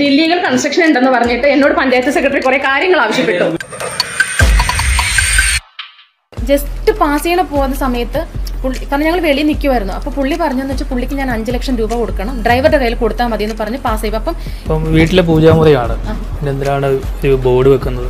ഒരു illegal construction ഉണ്ടെന്ന് പറഞ്ഞിട്ട് എന്നോട് പഞ്ചായത്ത് സെക്രട്ടറി കുറെ കാര്യങ്ങൾ ആവശ്യപ്പെട്ടു ജസ്റ്റ് പാസ് ചെയ്യണ പോകുന്ന സമയത്ത് പുള്ളി കാരണം ഞങ്ങൾ വെളിയിൽ നിൽക്കുമായിരുന്നു അപ്പോൾ പുള്ളി പറഞ്ഞെന്ന് വെച്ചാൽ പുള്ളിക്ക് ഞാൻ അഞ്ച് ലക്ഷം രൂപ കൊടുക്കണം ഡ്രൈവറുടെ കയ്യിൽ കൊടുത്താൽ മതി എന്ന് പറഞ്ഞ് പാസ് ചെയ്യും അപ്പം അപ്പം വീട്ടിലെ പൂജാമുറിയാണ് പിന്നെ എന്തിനാണ് ഒരു ബോർഡ് വെക്കുന്നത്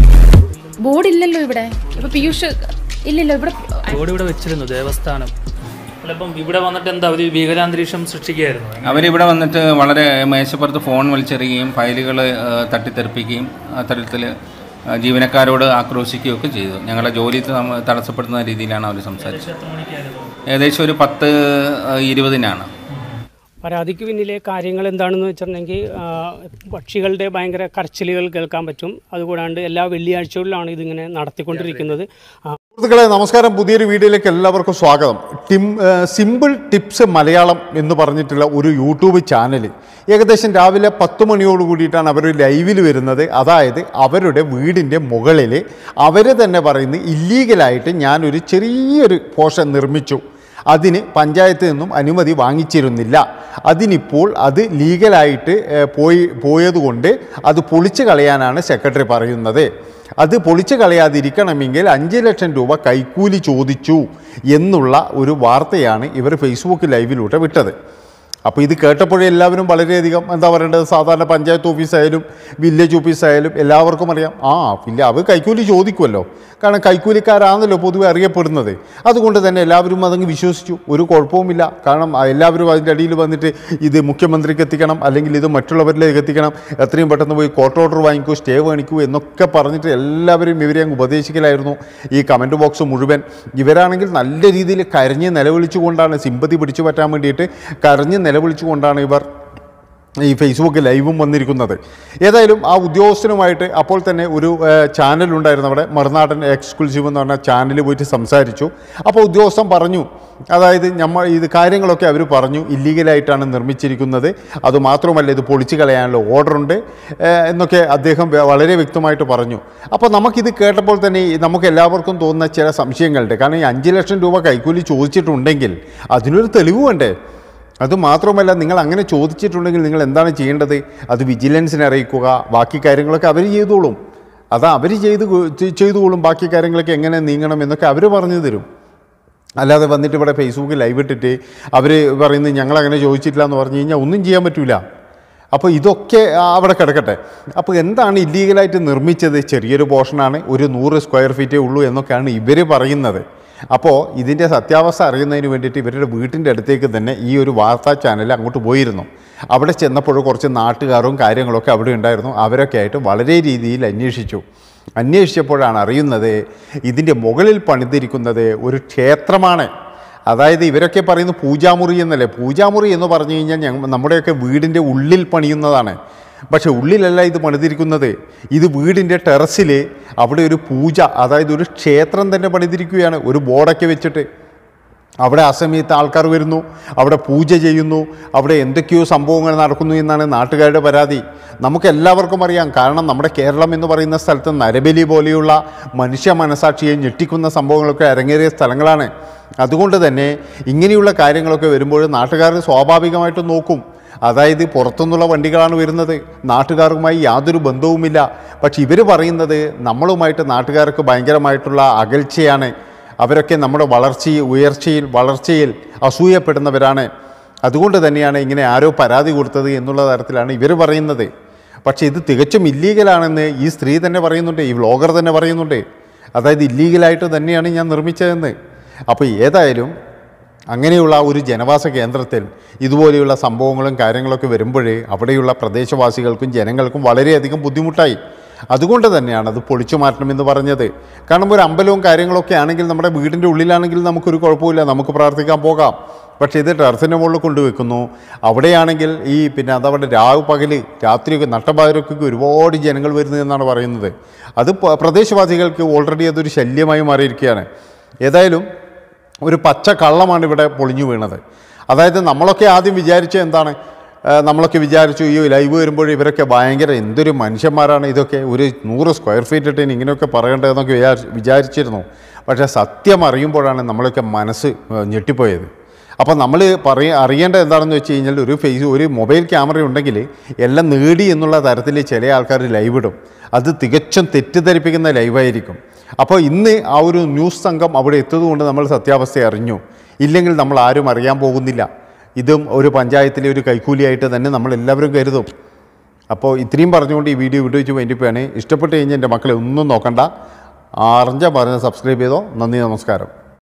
ബോർഡ് ഇല്ലല്ലോ ഇവിടെ ഇപ്പൊ പീയൂഷ് ഇല്ലല്ലോ ഇവിടെ ബോർഡ് ഇവിടെ വെച്ചിരുന്നു ദേവസ്ഥാനം അല്ല, ഇപ്പം ഇവിടെ വന്നിട്ട് എന്താ ഒരു ഭീകരാന്തരീക്ഷം സൃഷ്ടിക്കുകയായിരുന്നു അവരിവിടെ വന്നിട്ട് വളരെ മേശപ്പുറത്ത് ഫോൺ വലിച്ചെറിയുകയും ഫയലുകൾ തട്ടിത്തെറിപ്പിക്കുകയും അത്തരത്തിൽ ജീവനക്കാരോട് ആക്രോശിക്കുകയും ഒക്കെ ചെയ്തു ഞങ്ങളുടെ ജോലി തമ- തടസ്സപ്പെടുത്തുന്ന രീതിയിലാണ് അവർ സംസാരിച്ചത് ഏകദേശം ഒരു പത്ത് ആ, ഇരുപതിനാണ് പരാതിക്ക് പിന്നിലെ കാര്യങ്ങൾ എന്താണെന്ന് വെച്ചിട്ടുണ്ടെങ്കിൽ ആ, പക്ഷികളുടെ ഭയങ്കര കരച്ചിലുകൾ കേൾക്കാൻ പറ്റും അതുകൂടാണ്ട് എല്ലാ വെള്ളിയാഴ്ചകളിലാണ് ഇതിങ്ങനെ നടത്തിക്കൊണ്ടിരിക്കുന്നത് ആ, സുഹൃത്തുക്കളെ നമസ്കാരം പുതിയൊരു വീഡിയോയിലേക്ക് എല്ലാവർക്കും സ്വാഗതം ടിം സിമ്പിൾ ടിപ്സ് മലയാളം എന്ന് പറഞ്ഞിട്ടുള്ള ഒരു യൂട്യൂബ് ചാനൽ ഏകദേശം രാവിലെ പത്ത് മണിയോട് കൂടിയിട്ടാണ് അവർ ലൈവിൽ വരുന്നത് അതായത് അവരുടെ വീടിൻ്റെ മുകളിൽ അവർ തന്നെ പറയുന്നത് ഇല്ലീഗലായിട്ട് ഞാനൊരു ചെറിയൊരു പോഷൻ നിർമ്മിച്ചു അതിന് പഞ്ചായത്ത് നിന്നും അനുമതി വാങ്ങിച്ചിരുന്നില്ല അതിനിപ്പോൾ അത് ലീഗലായിട്ട് ഏഹ്, പോയി പോയതുകൊണ്ട് അത് പൊളിച്ചു കളയാനാണ് സെക്രട്ടറി പറയുന്നത് അത് പൊളിച്ചു കളയാതിരിക്കണമെങ്കിൽ അഞ്ച് ലക്ഷം രൂപ കൈക്കൂലി ചോദിച്ചു എന്നുള്ള ഒരു വാർത്തയാണ് ഇവർ ഫേസ്ബുക്ക് ലൈവിലൂടെ വിട്ടത് അപ്പോൾ ഇത് കേട്ടപ്പോഴേ എല്ലാവരും വളരെയധികം എന്താ പറയേണ്ടത് സാധാരണ പഞ്ചായത്ത് ഓഫീസായാലും വില്ലേജ് ഓഫീസായാലും എല്ലാവർക്കും അറിയാം ആ പിന്നെ അവർ കൈക്കൂലി ചോദിക്കുമല്ലോ കാരണം കൈക്കൂലിക്കാരാണല്ലോ പൊതുവെ അറിയപ്പെടുന്നത് അതുകൊണ്ട് തന്നെ എല്ലാവരും അതങ്ങ് വിശ്വസിച്ചു ഒരു കുഴപ്പവുമില്ല കാരണം ആ എല്ലാവരും അതിൻ്റെ അടിയിൽ വന്നിട്ട് ഇത് മുഖ്യമന്ത്രിക്ക് എത്തിക്കണം അല്ലെങ്കിൽ ഇത് മറ്റുള്ളവരിലേക്ക് എത്തിക്കണം എത്രയും പെട്ടെന്ന് പോയി കോർട്ട് ഓർഡർ വാങ്ങിക്കൂ സ്റ്റേ വാങ്ങിക്കൂ എന്നൊക്കെ പറഞ്ഞിട്ട് എല്ലാവരും ഇവരെ അങ്ങ് ഉപദേശിക്കലായിരുന്നു ഈ കമൻറ്റ് ബോക്സ് മുഴുവൻ ഇവരാണെങ്കിൽ നല്ല രീതിയിൽ കരഞ്ഞ് നിലവിളിച്ചുകൊണ്ടാണ് സിമ്പതി പിടിച്ചു പറ്റാൻ വേണ്ടിയിട്ട് കരഞ്ഞ് നിലവിളിച്ചുകൊണ്ടാണ് ഇവർ ഈ ഫേസ്ബുക്ക് ലൈവും വന്നിരിക്കുന്നത് ഏതായാലും ആ ഉദ്യോഗസ്ഥനുമായിട്ട് അപ്പോൾ തന്നെ ഒരു ചാനൽ ഉണ്ടായിരുന്നു അവിടെ മറുനാടൻ എക്സ്ക്ലൂസീവ് എന്ന് പറഞ്ഞ ചാനൽ പോയിട്ട് സംസാരിച്ചു അപ്പോൾ ഉദ്യോഗസ്ഥൻ പറഞ്ഞു അതായത് നമ്മൾ ഇത് കാര്യങ്ങളൊക്കെ അവർ പറഞ്ഞു ഇല്ലീഗലായിട്ടാണ് നിർമ്മിച്ചിരിക്കുന്നത് അതുമാത്രമല്ല ഇത് പൊളിച്ചു കളയാനുള്ള ഓർഡറുണ്ട് ഏഹ്, എന്നൊക്കെ അദ്ദേഹം വ- വളരെ വ്യക്തമായിട്ട് പറഞ്ഞു അപ്പോൾ നമുക്കിത് കേട്ടപ്പോൾ തന്നെ ഈ നമുക്ക് എല്ലാവർക്കും തോന്നുന്ന ചില സംശയങ്ങളുണ്ട് കാരണം ഈ അഞ്ച് ലക്ഷം രൂപ കൈക്കൂലി ചോദിച്ചിട്ടുണ്ടെങ്കിൽ അതിനൊരു തെളിവ് വേണ്ടേ അത് മാത്രമല്ല നിങ്ങൾ അങ്ങനെ ചോദിച്ചിട്ടുണ്ടെങ്കിൽ നിങ്ങൾ എന്താണ് ചെയ്യേണ്ടത് അത് വിജിലൻസിനെ അറിയിക്കുക ബാക്കി കാര്യങ്ങളൊക്കെ അവർ ചെയ്തോളും അതാ അവർ ചെയ്ത് കൊ- ചെ- ചെയ്തുകൊള്ളും ബാക്കി കാര്യങ്ങളൊക്കെ എങ്ങനെ നീങ്ങണം എന്നൊക്കെ അവർ പറഞ്ഞു തരും അല്ലാതെ വന്നിട്ട് ഇവിടെ ഫേസ്ബുക്കിൽ ലൈവ് ഇട്ടിട്ട് അവർ പറയുന്നത് ഞങ്ങൾ അങ്ങനെ ചോദിച്ചിട്ടില്ല എന്ന് പറഞ്ഞു കഴിഞ്ഞാൽ ഒന്നും ചെയ്യാൻ പറ്റില്ല അപ്പോൾ ഇതൊക്കെ ആ, അവിടെ കിടക്കട്ടെ അപ്പോൾ എന്താണ് ഇല്ലീഗലായിട്ട് നിർമ്മിച്ചത് ചെറിയൊരു പോർഷനാണ് ഒരു നൂറ് സ്ക്വയർ ഫീറ്റേ ഉള്ളൂ എന്നൊക്കെയാണ് ഇവർ പറയുന്നത് അപ്പോൾ ഇതിൻ്റെ സത്യാവസ്ഥ അറിയുന്നതിന് വേണ്ടിയിട്ട് ഇവരുടെ വീട്ടിൻ്റെ അടുത്തേക്ക് തന്നെ ഈ ഒരു വാർത്താ ചാനൽ അങ്ങോട്ട് പോയിരുന്നു അവിടെ ചെന്നപ്പോൾ കുറച്ച് നാട്ടുകാരും കാര്യങ്ങളൊക്കെ അവിടെ ഉണ്ടായിരുന്നു അവരൊക്കെ ആയിട്ട് വളരെ രീതിയിൽ അന്വേഷിച്ചു അന്വേഷിച്ചപ്പോഴാണ് അറിയുന്നത് ഇതിൻ്റെ മുകളിൽ പണിതിരിക്കുന്നത് ഒരു ക്ഷേത്രമാണ് അതായത് ഇവരൊക്കെ പറയുന്ന പൂജാമുറി എന്നല്ലേ പൂജാമുറി എന്ന് പറഞ്ഞു കഴിഞ്ഞാൽ ഞങ്ങൾ നമ്മുടെയൊക്കെ വീടിൻ്റെ ഉള്ളിൽ പണിയുന്നതാണ് പക്ഷെ ഉള്ളിലല്ല ഇത് പണിതിരിക്കുന്നത് ഇത് വീടിൻ്റെ ടെറസിൽ അവിടെ ഒരു പൂജ അതായത് ഒരു ക്ഷേത്രം തന്നെ പണിതിരിക്കുകയാണ് ഒരു ബോർഡൊക്കെ വെച്ചിട്ട് അവിടെ ആ സമയത്ത് ആൾക്കാർ വരുന്നു അവിടെ പൂജ ചെയ്യുന്നു അവിടെ എന്തൊക്കെയോ സംഭവങ്ങൾ നടക്കുന്നു എന്നാണ് നാട്ടുകാരുടെ പരാതി നമുക്ക് എല്ലാവർക്കും അറിയാം കാരണം നമ്മുടെ കേരളം എന്ന് പറയുന്ന സ്ഥലത്ത് നരബലി പോലെയുള്ള മനുഷ്യ മനസാക്ഷിയെ ഞെട്ടിക്കുന്ന സംഭവങ്ങളൊക്കെ അരങ്ങേറിയ സ്ഥലങ്ങളാണ് അതുകൊണ്ട് തന്നെ ഇങ്ങനെയുള്ള കാര്യങ്ങളൊക്കെ വരുമ്പോൾ നാട്ടുകാർ സ്വാഭാവികമായിട്ടും നോക്കും അതായത് പുറത്തുനിന്നുള്ള വണ്ടികളാണ് വരുന്നത് നാട്ടുകാരുമായി യാതൊരു ബന്ധവുമില്ല പക്ഷെ ഇവർ പറയുന്നത് നമ്മളുമായിട്ട് നാട്ടുകാർക്ക് ഭയങ്കരമായിട്ടുള്ള അകൽച്ചയാണ് അവരൊക്കെ നമ്മുടെ വളർച്ചയിൽ ഉയർച്ചയിൽ വളർച്ചയിൽ അസൂയപ്പെടുന്നവരാണ് അതുകൊണ്ട് തന്നെയാണ് ഇങ്ങനെ ആരോ പരാതി കൊടുത്തത് എന്നുള്ള തരത്തിലാണ് ഇവർ പറയുന്നത് പക്ഷേ ഇത് തികച്ചും ഇല്ലീഗലാണെന്ന് ഈ സ്ത്രീ തന്നെ പറയുന്നുണ്ട് ഈ വ്ളോഗർ തന്നെ പറയുന്നുണ്ട് അതായത് ഇല്ലീഗലായിട്ട് തന്നെയാണ് ഞാൻ നിർമ്മിച്ചതെന്ന് അപ്പോൾ ഏതായാലും അങ്ങനെയുള്ള ഒരു ജനവാസ കേന്ദ്രത്തിൽ ഇതുപോലെയുള്ള സംഭവങ്ങളും കാര്യങ്ങളൊക്കെ വരുമ്പോൾ അവിടെയുള്ള പ്രദേശവാസികൾക്കും ജനങ്ങൾക്കും വളരെയധികം ബുദ്ധിമുട്ടായി അതുകൊണ്ട് തന്നെയാണ് അത് പൊളിച്ചു മാറ്റണമെന്ന് പറഞ്ഞത് കാരണം ഒരു അമ്പലവും കാര്യങ്ങളൊക്കെ ആണെങ്കിൽ നമ്മുടെ വീടിൻ്റെ ഉള്ളിലാണെങ്കിൽ നമുക്കൊരു കുഴപ്പമില്ല നമുക്ക് പ്രാർത്ഥിക്കാൻ പോകാം പക്ഷേ ഇത് ടെറസിൻ്റെ മുകളിൽ കൊണ്ടുവെക്കുന്നു അവിടെയാണെങ്കിൽ ഈ പിന്നെ അതവിടെ രാവ് പകല് രാത്രിയൊക്കെ നട്ടപാതിരൊക്കെ ഒരുപാട് ജനങ്ങൾ വരുന്നു എന്നാണ് പറയുന്നത് അത് പ- പ്രദേശവാസികൾക്ക് ഓൾറെഡി അതൊരു ശല്യമായി മാറിയിരിക്കുകയാണ് ഏതായാലും ഒരു പച്ച കള്ളമാണ് ഇവിടെ പൊളിഞ്ഞു വീണത് അതായത് നമ്മളൊക്കെ ആദ്യം വിചാരിച്ച എന്താണ് ആ, നമ്മളൊക്കെ വിചാരിച്ചു ഈ ലൈവ് വരുമ്പോൾ ഇവരൊക്കെ ഭയങ്കര എന്തൊരു മനുഷ്യന്മാരാണ് ഇതൊക്കെ ഒരു നൂറ് സ്ക്വയർ ഫീറ്റ് ഇട്ടിന് ഇങ്ങനെയൊക്കെ പറയേണ്ടതെന്നൊക്കെ വിചാരിച്ച് വിചാരിച്ചിരുന്നു പക്ഷേ സത്യം അറിയുമ്പോഴാണ് നമ്മളൊക്കെ മനസ്സ് ആ, ഞെട്ടിപ്പോയത് അപ്പോൾ നമ്മൾ പറയ അറിയേണ്ടത് എന്താണെന്ന് വെച്ച് കഴിഞ്ഞാൽ ഒരു ഫേസ് ഒരു മൊബൈൽ ക്യാമറ ഉണ്ടെങ്കിൽ എല്ലാം നേടി എന്നുള്ള തരത്തിൽ ചില ആൾക്കാർ ലൈവ് ഇടും അത് തികച്ചും തെറ്റിദ്ധരിപ്പിക്കുന്ന ലൈവായിരിക്കും അപ്പോൾ ഇന്ന് ആ ഒരു ന്യൂസ് സംഘം അവിടെ എത്തതുകൊണ്ട് നമ്മൾ സത്യാവസ്ഥ അറിഞ്ഞു ഇല്ലെങ്കിൽ നമ്മൾ ആരും അറിയാൻ പോകുന്നില്ല ഇതും ഒരു പഞ്ചായത്തിലെ ഒരു കൈക്കൂലിയായിട്ട് തന്നെ നമ്മൾ എല്ലാവരും കരുതും അപ്പോൾ ഇത്രയും പറഞ്ഞുകൊണ്ട് ഈ വീഡിയോ വിട്ടു വെച്ച് വേണ്ടിപ്പോയാണ് ഇഷ്ടപ്പെട്ട് കഴിഞ്ഞാൽ എൻ്റെ മക്കളെ ഒന്നും നോക്കണ്ട അറിഞ്ഞ പറഞ്ഞ് സബ്സ്ക്രൈബ് ചെയ്തോ നന്ദി നമസ്കാരം